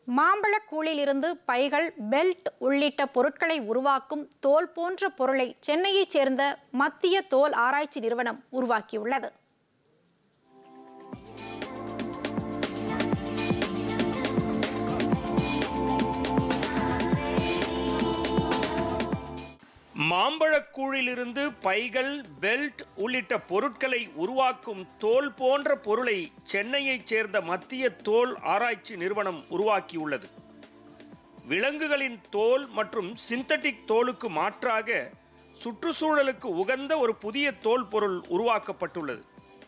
மாம்பழக்கூழிலிருந்து பைகள் பெல்ட் உள்ளிட்ட பொருட்களை உருவாக்கும் தோல் போன்ற பொருளை சென்னையைச் சேர்ந்த மத்திய தோல் ஆராய்ச்சி நிறுவனம் உருவாக்கியுள்ளது மாம்பழக்கூழிலிருந்து பைகள் பெல்ட் உள்ளிட்ட பொருட்களை உருவாக்கும் தோல் போன்ற பொருளை சென்னையைச் சேர்ந்த மத்திய தோல் ஆராய்ச்சி நிறுவனம் உருவாக்கியுள்ளது விலங்குகளின் தோல் மற்றும் சிந்தட்டிக் தோலுக்கு மாற்றாக சுற்றுச்சூழலுக்கு உகந்த ஒரு புதிய தோல் பொருள் உருவாக்கப்பட்டுள்ளது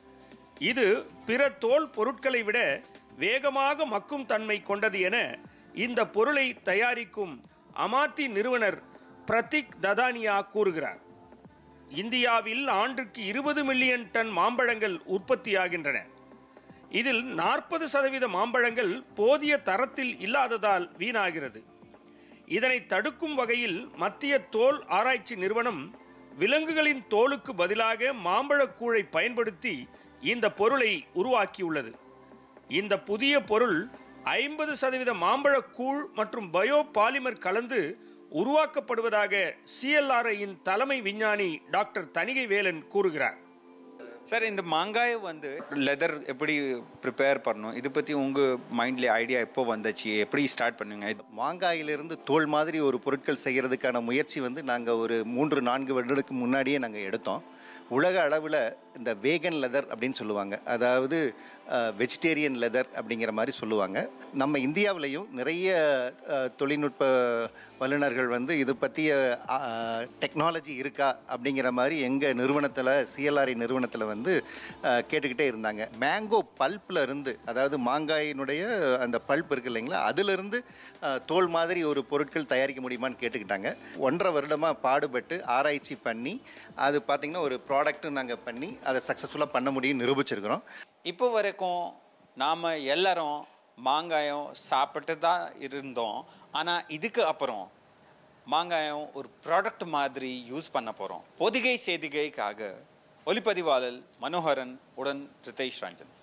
இது பிற தோல் பொருட்களை விட வேகமாக மக்கும் தன்மை கொண்டது என இந்த பொருளை தயாரிக்கும் அமாத்தி நிறுவனர் பிரதிக் ததானியா கூறுகிறார் இந்தியாவில் ஆண்டுக்கு இருபது மில்லியன் டன் மாம்பழங்கள் உற்பத்தியாகின்றன இதில் நாற்பது சதவீத மாம்பழங்கள் போதிய தரத்தில் இல்லாததால் வீணாகிறது இதனை தடுக்கும் வகையில் மத்திய தோல் ஆராய்ச்சி நிறுவனம் விலங்குகளின் தோலுக்கு பதிலாக மாம்பழக்கூழை பயன்படுத்தி இந்த பொருளை உருவாக்கியுள்ளது இந்த புதிய பொருள் ஐம்பது சதவீத மாம்பழக்கூழ் மற்றும் பயோ பாலிமர் கலந்து உருவாக்கப்படுவதாக சிஎல்ஆர்ஐயின் தலைமை விஞ்ஞானி டாக்டர் தணிகை வேலன் கூறுகிறார் சார் இந்த மாங்காயை வந்து லெதர் எப்படி ப்ரிப்பேர் பண்ணணும் இது பற்றி உங்கள் மைண்ட்ல ஐடியா எப்போ வந்துச்சு எப்படி ஸ்டார்ட் பண்ணுங்க இது மாங்காயிலிருந்து தோல் மாதிரி ஒரு பொருட்கள் செய்கிறதுக்கான முயற்சி வந்து நாங்கள் ஒரு மூன்று நான்கு வருடத்துக்கு முன்னாடியே நாங்கள் எடுத்தோம் உலக அளவில் இந்த வேகன் லெதர் அப்படின்னு சொல்லுவாங்க அதாவது வெஜிடேரியன் லெதர் அப்படிங்கிற மாதிரி சொல்லுவாங்க நம்ம இந்தியாவிலையும் நிறைய அஹ், தொழில்நுட்ப வல்லுநர்கள் வந்து இது பற்றிய டெக்னாலஜி இருக்கா அப்படிங்கிற மாதிரி எங்கள் நிறுவனத்தில் சிஎல்ஆர்ஐ நிறுவனத்தில் வந்து அஹ், கேட்டுக்கிட்டே இருந்தாங்க மேங்கோ பல்ப்பில் இருந்து அதாவது மாங்காயினுடைய அந்த பல்ப் இருக்கு இல்லைங்களா அதிலிருந்து அஹ், தோல் மாதிரி ஒரு பொருட்கள் தயாரிக்க முடியுமான்னு கேட்டுக்கிட்டாங்க ஒன்றரை வருடமாக பாடுபட்டு ஆராய்ச்சி பண்ணி அது பார்த்திங்கன்னா ஒரு ப்ராடக்ட்டும் நாங்கள் பண்ணி அதை சக்ஸஸ்ஃபுல்லாக பண்ண முடியும் நிரூபிச்சிருக்கிறோம் இப்போ வரைக்கும் நாம் எல்லாரும் மாங்காயம் சாப்பிட்டு தான் இருந்தோம் ஆனால் இதுக்கு அப்புறம் மாங்காயம் ஒரு ப்ராடக்ட் மாதிரி யூஸ் பண்ண போகிறோம் பொதிகை செய்திகைக்காக ஒலிப்பதிவாளர் மனோகரன் உடன் ரிதேஷ் ரஞ்சன்